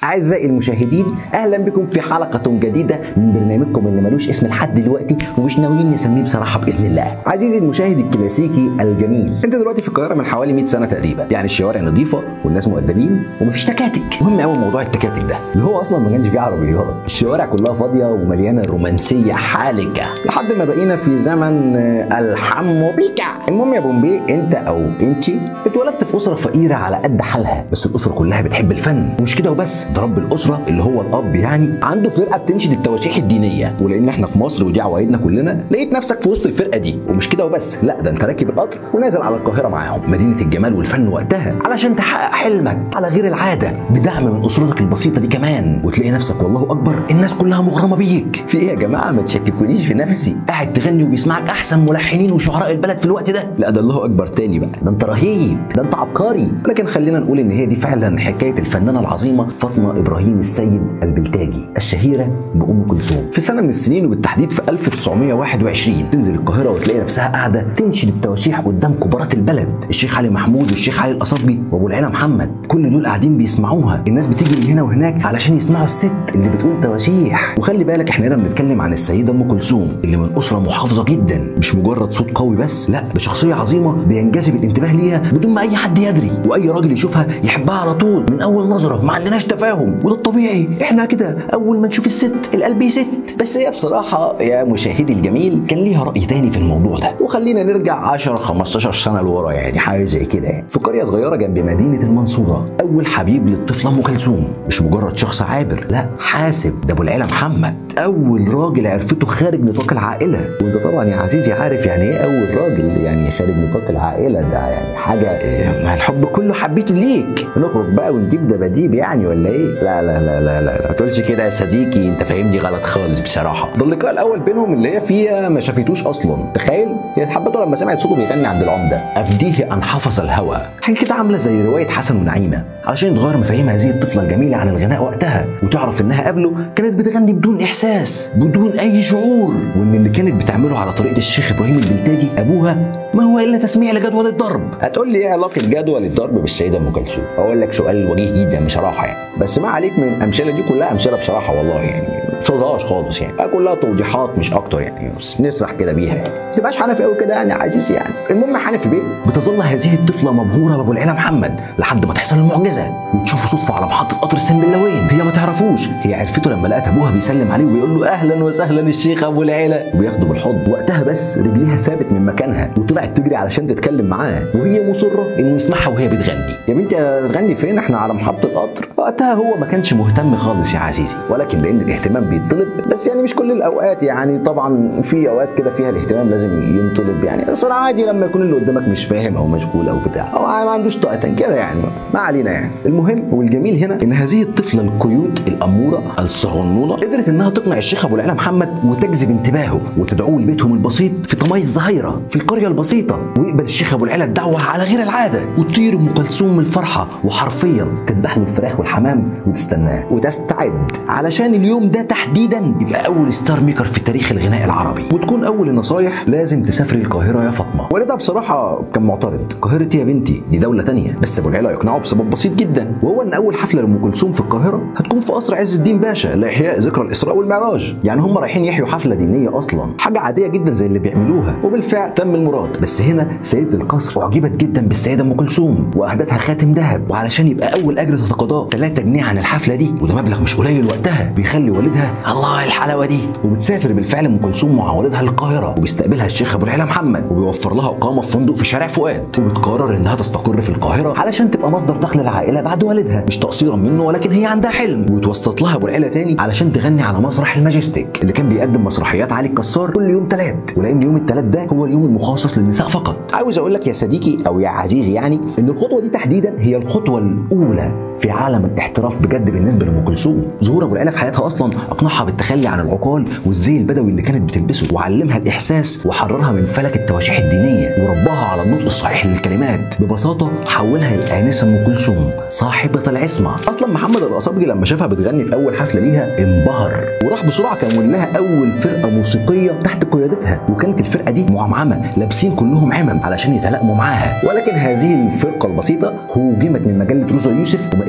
أعزائي المشاهدين أهلا بكم في حلقة جديدة من برنامجكم اللي ملوش اسم لحد دلوقتي ومش ناويين نسميه بصراحة بإذن الله. عزيزي المشاهد الكلاسيكي الجميل، أنت دلوقتي في القاهرة من حوالي 100 سنة تقريبا، يعني الشوارع نظيفة والناس مؤدبين ومفيش تكاتك. مهم قوي موضوع التكاتك ده، اللي هو أصلا ما كانش فيه عربيات، الشوارع كلها فاضية ومليانة رومانسية حالكة، لحد ما بقينا في زمن آه، الحمو بيكا. المهم يا بومبي أنت أو أنت اتولدت في أسرة فقيرة على قد حالها، بس الأسرة كلها بتحب الفن، ومش كده وبس، ده رب الأسرة اللي هو الأب يعني عنده فرقة بتنشد التواشيح الدينية، ولأن احنا في مصر ودي عوايدنا كلنا، لقيت نفسك في وسط الفرقة دي، ومش كده وبس، لا ده أنت راكب القطر ونازل على القاهرة معاهم، مدينة الجمال والفن وقتها، علشان تحقق حلمك على غير العادة، بدعم من أسرتك البسيطة دي كمان، وتلاقي نفسك والله أكبر الناس كلها مغرمة بيك، في إيه يا جماعة ما تشككونيش في نفسي، قاعد تغني وبيسمعك أحسن ملحنين وشعراء البلد في الوقت ده، لا ده الله أكبر تاني بقى، ده أنت رهيب، ده أنت عبقري، لكن خلينا نقول إن هي دي فعلا حكاية الفنانة العظيمة فاطمة إبراهيم السيد البلتاجي الشهيرة بأم كلثوم، في سنة من السنين وبالتحديد في 1921 تنزل القاهرة وتلاقي نفسها قاعدة تنشد التواشيح قدام كبارات البلد، الشيخ علي محمود والشيخ علي الأصبجي وأبو العلا محمد، كل دول قاعدين بيسمعوها، الناس بتيجي من هنا وهناك علشان يسمعوا الست اللي بتقول تواشيح، وخلي بالك احنا هنا بنتكلم عن السيدة أم كلثوم اللي من أسرة محافظة جدا، مش مجرد صوت قوي بس، لا ده شخصية عظيمة بينجذب الانتباه ليها بدون ما أي حد يدري، وأي راجل يشوفها يحبها على طول من أول نظرة، ما عندناش تفاهم، وده الطبيعي، احنا كده أول ما نشوف الست القلب يست، بس هي بصراحة يا مشاهدي الجميل كان ليها رأي تاني في الموضوع ده، وخلينا نرجع 10 15 سنة لورا يعني حاجة زي كده يعني. في قرية صغيرة جنب مدينة المنصورة، أول حبيب للطفلة أم كلثوم، مش مجرد شخص عابر، لا حاسب ده أبو العلا محمد، أول راجل عرفته خارج نطاق العائلة، وأنت طبعا يا عزيزي عارف يعني إيه أول راجل يعني خارج نطاق العائلة ده يعني حاجة إيه، ما الحب كله حبيته ليك، نخرج بقى ونجيب دباديب يعني ولا إيه؟ لا لا لا لا لا ما تقولش كده يا صديقي أنت فاهمني غلط خالص بصراحة، ده اللقاء الأول بينهم اللي هي فيها ما شافتوش أصلا، تخيل هي حبته لما سمعت صوته بيغني عند العمدة، أفديه أن حفظ الهوى، حاجة كده عاملة زي رواية حسن ونعيمة، علشان يتغير مفاهيم هذه الطفلة الجميلة عن الغناء وقتها، وتعرف إنها قبله كانت بتغني بدون إحساس، بدون أي شعور، وإن اللي كانت بتعمله على طريقة الشيخ إبراهيم البلتاجي أبوها ما هو إلا تسميع لجدول الضرب. هتقول لي إيه علاقة جدول الضرب بالسيدة أم كلثوم؟ أقول لك سؤال وجيه جدا بصراحة يعني، بس ما عليك من الأمثلة دي كلها أمثلة بصراحة والله يعني شوزهاش خالص يعني كلها توضيحات مش اكتر يعني بس نسرح كده بيها يعني ما تبقاش حنفي قوي كده يعني عزيزي يعني المهم حنفي بيه بتظل هذه الطفله مبهوره بابو العلا محمد لحد ما تحصل المعجزه وتشوفه صدفه على محطه قطر السنبلاوين هي ما تعرفوش هي عرفته لما لقت ابوها بيسلم عليه وبيقول له اهلا وسهلا الشيخ ابو العلا وبياخده بالحضن وقتها بس رجليها ثابت من مكانها وطلعت تجري علشان تتكلم معاه وهي مصره انه يسمعها وهي بتغني يا بنتي بتغني فين احنا على محطه قطر وقتها هو ما كانش مهتم خالص يا عزيزي ولكن لان الاهتمام بيطلب بس يعني مش كل الاوقات يعني طبعا في اوقات كده فيها الاهتمام لازم ينطلب يعني بس أنا عادي لما يكون اللي قدامك مش فاهم او مشغول او بتاع او ما عندوش طاقه كده يعني ما علينا يعني المهم والجميل هنا ان هذه الطفله الكيوت الاموره الصغنونه قدرت انها تقنع الشيخ ابو العلا محمد وتجذب انتباهه وتدعوه لبيتهم البسيط في طماي الظهيره في القريه البسيطه ويقبل الشيخ ابو العلا الدعوه على غير العاده وتطير ام كلثوم من الفرحه وحرفيا تذبح له الفراخ والحمام وتستناه وتستعد علشان اليوم ده تحديدا يبقى اول ستار ميكر في تاريخ الغناء العربي وتكون اول النصايح لازم تسافري القاهره يا فاطمه والدها بصراحه كان معترض القاهره يا بنتي دي دوله تانية بس ابو العلا يقنعه بسبب بسيط جدا وهو ان اول حفله لام كلثوم في القاهره هتكون في قصر عز الدين باشا لاحياء ذكرى الاسراء والمعراج يعني هم رايحين يحيوا حفله دينيه اصلا حاجه عاديه جدا زي اللي بيعملوها وبالفعل تم المراد بس هنا سيده القصر اعجبت جدا بالسيده ام كلثوم واهدتها خاتم ذهب وعلشان يبقى اول اجر تتقاضاه 3 جنيه عن الحفله دي وده مبلغ مش قليل وقتها بيخلي والدها الله الحلاوه دي وبتسافر بالفعل ام كلثوم مع والدها للقاهره وبيستقبلها الشيخ ابو العلا محمد وبيوفر لها اقامه في فندق في شارع فؤاد وبتقرر انها تستقر في القاهره علشان تبقى مصدر دخل العائله بعد والدها مش تقصيرا منه ولكن هي عندها حلم وتوسط لها ابو العلا تاني علشان تغني على مسرح الماجستيك اللي كان بيقدم مسرحيات علي الكسار كل يوم ثلاث ولان يوم الثلاث ده هو اليوم المخصص للنساء فقط عاوز اقول لك يا صديقي او يا عزيزي يعني ان الخطوه دي تحديدا هي الخطوه الاولى في عالم الاحتراف بجد بالنسبه لام كلثوم ظهور ابو العلا في حياتها اصلا اقنعها بالتخلي عن العقال والزي البدوي اللي كانت بتلبسه وعلمها الاحساس وحررها من فلك التواشيح الدينيه ورباها على النطق الصحيح للكلمات ببساطه حولها الانسه ام كلثوم صاحبه العصمه اصلا محمد القصبجي لما شافها بتغني في اول حفله ليها انبهر وراح بسرعه كون لها اول فرقه موسيقيه تحت قيادتها وكانت الفرقه دي معمعمه لابسين كلهم عمم علشان يتلائموا معاها ولكن هذه الفرقه البسيطه هوجمت من مجله روزا يوسف وما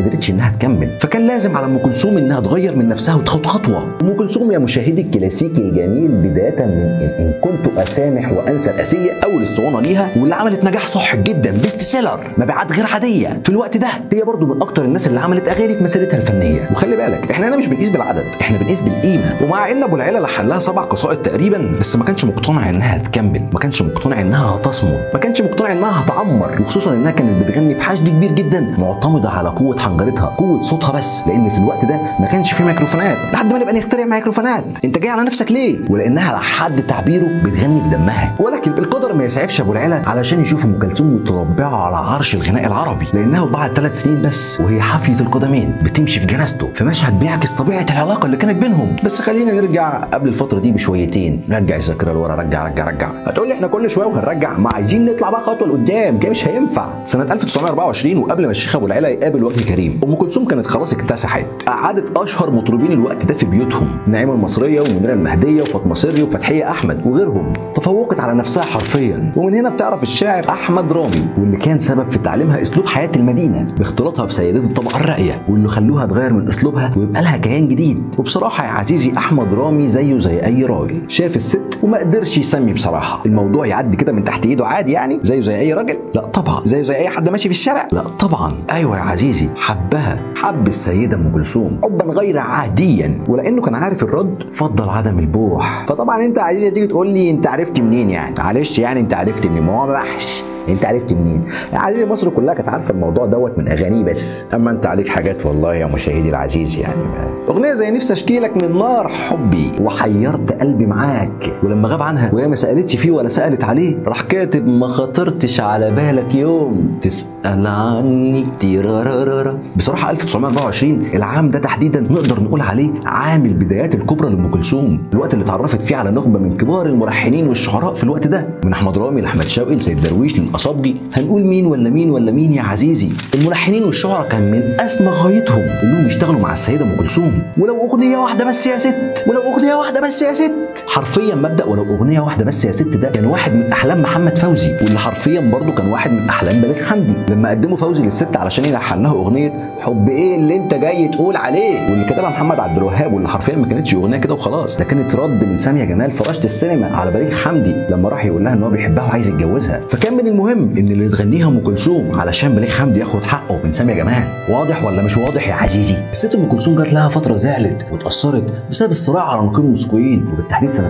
قدرتش انها تكمل فكان لازم على ام كلثوم انها تغير من نفسها وتاخد خطوه ام كلثوم يا مشاهدي الكلاسيكي الجميل بدايه من ان, إن كنت اسامح وانسى الاسيه اول اسطوانه ليها واللي عملت نجاح صح جدا بيست سيلر مبيعات غير عاديه في الوقت ده هي برضو من اكتر الناس اللي عملت اغاني في مسيرتها الفنيه وخلي بالك احنا هنا مش بنقيس بالعدد احنا بنقيس بالقيمه ومع ان ابو العيله لحن لها سبع قصائد تقريبا بس ما كانش مقتنع انها هتكمل ما كانش مقتنع انها هتصمد ما كانش مقتنع انها هتعمر وخصوصا انها كانت بتغني في حشد كبير جدا معتمده على قوه حنجرتها قوه صوتها بس لان في الوقت ده ما كانش في ميكروفونات لحد ما نبقى نخترع ميكروفونات انت جاي على نفسك ليه ولانها على حد تعبيره بتغني بدمها ولكن القدر ما يسعفش ابو العيله علشان يشوف ام كلثوم متربعه على عرش الغناء العربي لانها بعد ثلاث سنين بس وهي حافيه القدمين بتمشي في جنازته في مشهد بيعكس طبيعه العلاقه اللي كانت بينهم بس خلينا نرجع قبل الفتره دي بشويتين رجع الذاكره لورا رجع رجع رجع هتقول لي احنا كل شويه وهنرجع ما عايزين نطلع بقى خطوه لقدام كده مش هينفع سنه 1924 وقبل ما الشيخ ابو العيله يقابل وجه كريم ام كلثوم كانت خلاص اكتسحت قعدت اشهر مطربين الوقت ده في بيوتهم نعيمه المصريه ومنيره المهديه وفاطمه سري وفتحيه احمد وغيرهم تفوقت على نفسها حرفيا ومن هنا بتعرف الشاعر احمد رامي واللي كان سبب في تعليمها اسلوب حياه المدينه باختلاطها بسيدات الطبقه الراقيه واللي خلوها تغير من اسلوبها ويبقى لها كيان جديد وبصراحه يا عزيزي احمد رامي زيه زي اي راجل شاف الست وما قدرش يسمي بصراحه الموضوع يعدي كده من تحت ايده عادي يعني زيه زي اي راجل لا طبعا زيه زي اي حد ماشي في الشارع لا طبعا ايوه يا عزيزي حبها حب السيده ام كلثوم حبا غير عاديا ولانه كان عارف الرد فضل عدم البوح فطبعا انت عايز تيجي تقول لي انت عرفت منين يعني معلش يعني انت عرفت منين ما هو بحش انت عرفت منين؟ عزيزي مصر كلها كانت عارفه الموضوع دوت من اغانيه بس اما انت عليك حاجات والله يا مشاهدي العزيز يعني ما. اغنيه زي نفسي اشكي لك من نار حبي وحيرت قلبي معاك ولما غاب عنها وهي ما سالتش فيه ولا سالت عليه راح كاتب ما خطرتش على بالك يوم تسال عني تيرارارارا بصراحه 1924 العام ده تحديدا نقدر نقول عليه عام البدايات الكبرى لام كلثوم الوقت اللي اتعرفت فيه على نخبه من كبار الملحنين والشعراء في الوقت ده من احمد رامي لاحمد شوقي لسيد درويش للاصابجي هنقول مين ولا مين ولا مين يا عزيزي الملحنين والشعراء كان من اسمى غايتهم انهم يشتغلوا مع السيده ام كلثوم ولو اغنيه واحده بس يا ست ولو اغنيه واحده بس يا ست حرفيا مبدا ولو اغنيه واحده بس يا ست ده كان واحد من احلام محمد فوزي واللي حرفيا برضه كان واحد من احلام بليغ حمدي لما قدموا فوزي للست علشان يلحن لها اغنيه حب ايه اللي انت جاي تقول عليه واللي كتبها محمد عبد الوهاب واللي حرفيا ما كانتش اغنيه كده وخلاص ده كانت رد من ساميه جمال فراشة السينما على بليغ حمدي لما راح يقول لها ان هو بيحبها وعايز يتجوزها فكان من المهم ان اللي تغنيها ام كلثوم علشان بليغ حمدي ياخد حقه من ساميه جمال واضح ولا مش واضح يا عزيزي الست ام كلثوم جات لها فتره زعلت واتاثرت بسبب الصراع على نقيب الموسيقيين وبالتحديد سنه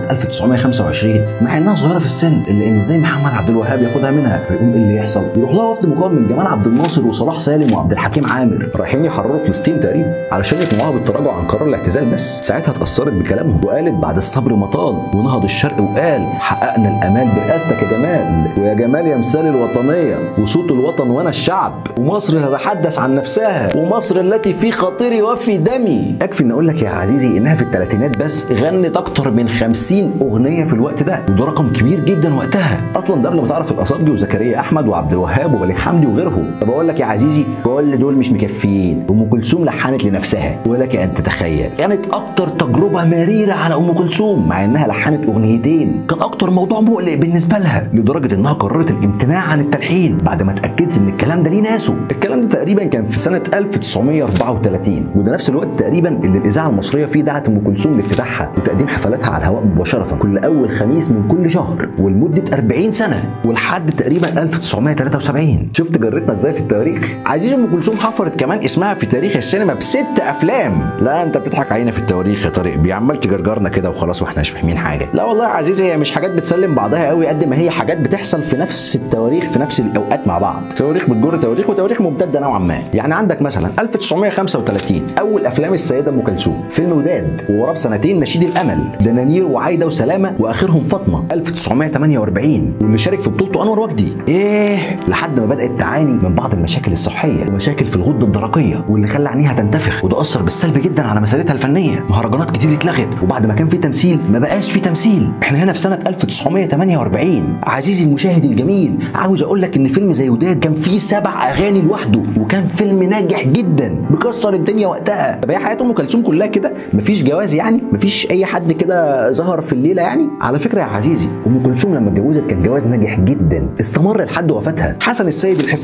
1925 مع انها صغيره في السن الا ان ازاي محمد عبد الوهاب ياخدها منها فيقوم ايه اللي يحصل يروح لها وفد مكون من جمال عبد الناصر وصلاح سالم وعبد الحكيم عامر رايحين يحرروا فلسطين تقريبا علشان يقنعوها بالتراجع عن قرار الاعتزال بس ساعتها اتاثرت بكلامهم وقالت بعد الصبر مطال ونهض الشرق وقال حققنا الامال برئاستك يا جمال ويا جمال يا مثال الوطنيه وصوت الوطن وانا الشعب ومصر تتحدث عن نفسها ومصر التي في خاطري وفي دمي يكفي ان اقول لك يا عزيزي انها في الثلاثينات بس غنت اكتر من 50 اغنيه في الوقت ده وده رقم كبير جدا وقتها اصلا ده قبل ما تعرف الاصابجي وزكريا احمد وعبد الوهاب وبليغ حمدي وغيرهم فبقول لك يا عزيزي كل دول مش مكفيين ام كلثوم لحنت لنفسها ولك ان تتخيل كانت اكتر تجربه مريره على ام كلثوم مع انها لحنت اغنيتين كان اكتر موضوع مقلق بالنسبه لها لدرجه انها قررت الامتناع عن التلحين بعد ما اتاكدت ان الكلام ده ليه ناسه الكلام ده تقريبا كان في سنه 1934 وده نفس الوقت تقريبا اللي الاذاعه المصريه فيه دعت ام كلثوم لافتتاحها وتقديم حفلاتها على الهواء مباشره كل اول خميس من كل شهر ولمده 40 سنه ولحد تقريبا 1973 شفت جرتنا ازاي في التاريخ عزيز ام كلثوم حفرت كمان اسمها في تاريخ السينما بست افلام لا انت بتضحك علينا في التواريخ يا طارق بيعمل تجرجرنا كده وخلاص واحنا مش فاهمين حاجه لا والله يا عزيزي هي مش حاجات بتسلم بعضها قوي قد ما هي حاجات بتحصل في نفس التواريخ في نفس الاوقات مع بعض تواريخ بتجر تواريخ وتواريخ ممتده نوعا ما يعني عندك مثلا 1935 اول افلام السيده ام كلثوم فيلم وداد ووراه بسنتين نشيد الامل دنانير وعايده وسلامه واخرهم فاطمه 1948 واللي شارك في بطولته انور وجدي ايه لحد ما بدات تعاني من بعض المشاكل الصحيه ومشاكل في الغده الدرقيه واللي خلى عينيها تنتفخ وده اثر بالسلب جدا على مسيرتها الفنيه مهرجانات كتير اتلغت وبعد ما كان في تمثيل ما بقاش في تمثيل احنا هنا في سنه 1948 عزيزي المشاهد الجميل عاوز اقول لك ان فيلم زي وداد كان فيه سبع اغاني لوحده وكان فيلم ناجح جدا مكسر الدنيا وقتها طب هي حياه ام كلثوم كلها كده مفيش جواز يعني مفيش اي حد كده ظهر في الليله يعني على فكره يا عزيزي ام كلثوم لما اتجوزت كان جواز ناجح جدا استمر لحد وفاتها حسن السيد الحفناوي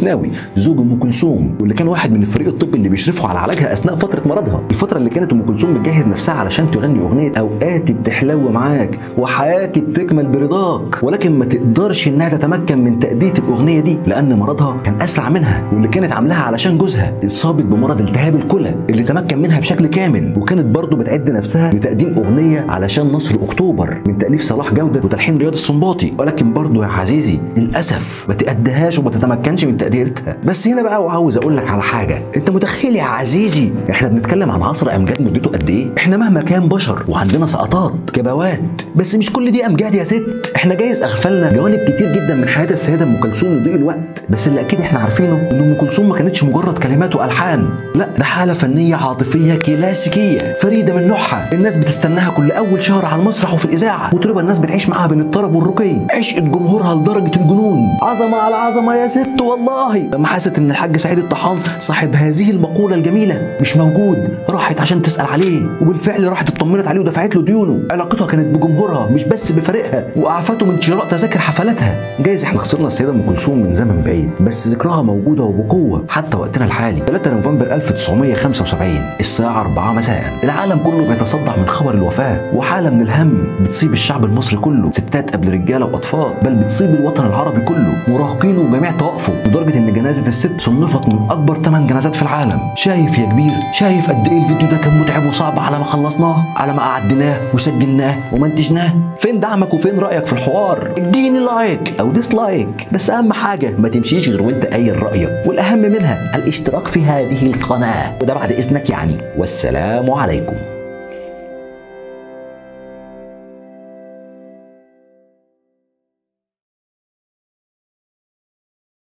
الحناوي زوج ام كلثوم واللي كان واحد من الفريق الطبي اللي بيشرفوا على علاجها اثناء فتره مرضها الفتره اللي كانت ام كلثوم بتجهز نفسها علشان تغني اغنيه اوقاتي بتحلو معاك وحياتي بتكمل برضاك ولكن ما تقدرش انها تتمكن من تاديه الاغنيه دي لان مرضها كان اسرع منها واللي كانت عاملاها علشان جوزها اتصابت بمرض التهاب الكلى اللي تمكن منها بشكل كامل وكانت برضه بتعد نفسها لتقديم اغنيه علشان نصر اكتوبر من تاليف صلاح جوده وتلحين رياض السنباطي ولكن برضه يا عزيزي للاسف ما تأديهاش وما تتمكنش من تأديتها بس هنا بقى وعاوز اقول لك على حاجه انت متخيل يا عزيزي احنا بنتكلم عن عصر امجاد مدته قد ايه احنا مهما كان بشر وعندنا سقطات كبوات بس مش كل دي امجاد يا ست احنا جايز اغفلنا جوانب كتير جدا من حياه السيده ام كلثوم لضيق الوقت بس اللي اكيد احنا عارفينه ان ام كلثوم ما كانتش مجرد كلمات والحان لا ده حاله فنيه عاطفيه كلاسيكيه فريده من نوعها الناس بتستناها كل اول شهر على المسرح وفي الاذاعه مطربه الناس بتعيش معاها بين الطرب والرقي عشقت جمهورها لدرجه الجنون عظمه على عظمه يا ست والله لما حست ان الحاج سعيد الطحان صاحب هذه المقوله الجميله مش موجود راحت عشان تسال عليه وبالفعل راحت اطمنت عليه ودفعت له ديونه علاقتها كانت بجمهورها مش بس بفريقها واعفته من شراء تذاكر حفلاتها جايز احنا خسرنا السيده ام كلثوم من زمن بعيد بس ذكرها موجوده وبقوه حتى وقتنا الحالي 3 نوفمبر 1975 الساعه 4 مساء العالم كله بيتصدع من خبر الوفاه وحاله من الهم بتصيب الشعب المصري كله ستات قبل رجاله واطفال بل بتصيب الوطن العربي كله مراهقين وجميع توقفوا لدرجه ان جنازه الست صنفت من اكبر 8 جنازات في العالم شايف يا كبير شايف قد ايه الفيديو ده كان متعب وصعب على ما خلصناه على ما قعدناه وسجلناه ومنتجناه فين دعمك وفين رايك في الحوار اديني لايك او ديسلايك بس اهم حاجه ما تمشيش غير وانت قايل رايك والاهم منها الاشتراك في هذه القناه وده بعد اذنك يعني والسلام عليكم